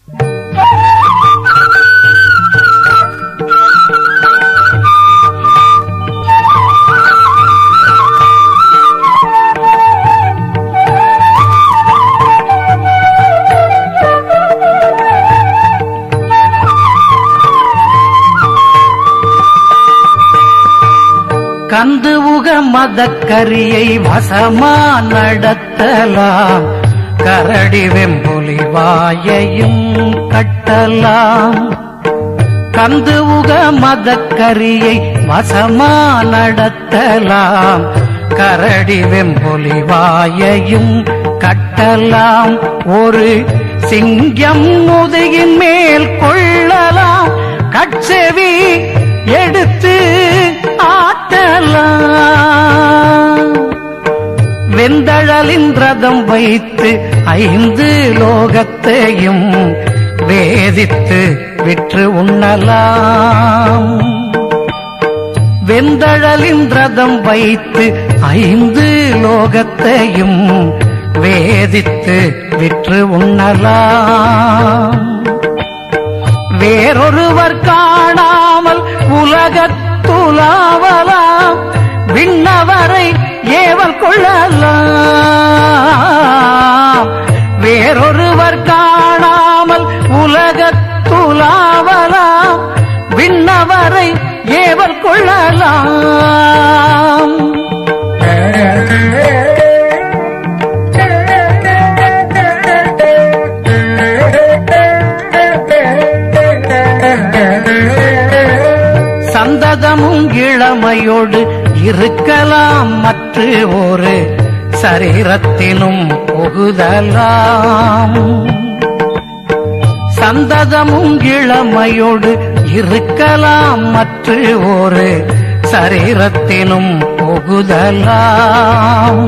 கந்து உக மதக்கரியை வசமா நடத்தலாம் கரடி வெம்புலி வாயையும் கட்டலாம் கந்து உக மதக்கரியை வசமா நடத்தலாம் கரடி வெம்பொலி வாயையும் கட்டலாம் ஒரு சிங்கம் முதுகின் மேல் கொள்ளலாம் கட்செவி எடுத்து ஆட்டலாம் வெந்தழலின் ரதம் வைத்து ஐந்து லோகத்தையும் வேதித்து விற்று உண்ணலாம் வெந்தழலின் ரதம் வைத்து ஐந்து லோகத்தையும் வேதித்து விற்று உண்ணலாம் வேறொருவர் காணாமல் உலகத்துலாவலாம் விண்ணவரை ஏவல் கொள்ளலாம் வேறொருவர் காணாமல் உலகத்துலாவலாம் விண்ணவரை ஏவல் கொள்ளலாம் சந்ததமும் இளமையோடு இருக்கலாம் மற்ற ஒரு சரீரத்தினும் புகுதலாம் சந்ததமும் இளமையோடு இருக்கலாம் மற்ற ஒரு சரீரத்தினும் புகுதலாம்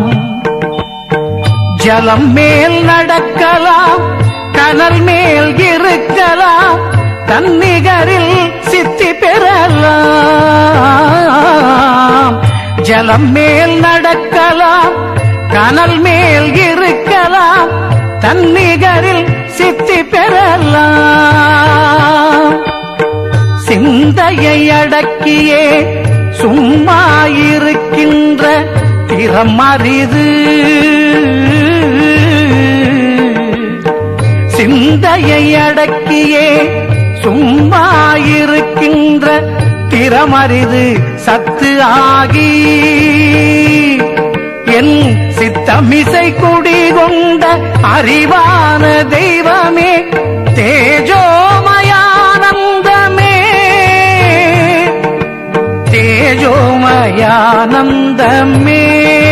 ஜலம் மேல் நடக்கலாம் கனல் மேல் இருக்கலாம் தன்னிகரில் சித்தி பெறலாம் ஜலம் மேல் நடக்கலாம் கனல் மேல் இருக்கலாம் தன்னிகரில் சித்தி பெறலாம் சிந்தையை அடக்கியே சும்மா இருக்கின்ற திறம் அரிது சிந்தையை அடக்கியே சும்மா இருக்கின்ற திறமறிது சத்து ஆகி என் சித்தமிசை குடிகொண்ட அறிவான தெய்வமே தேஜோமயானந்தமே தேஜோமயானந்தமே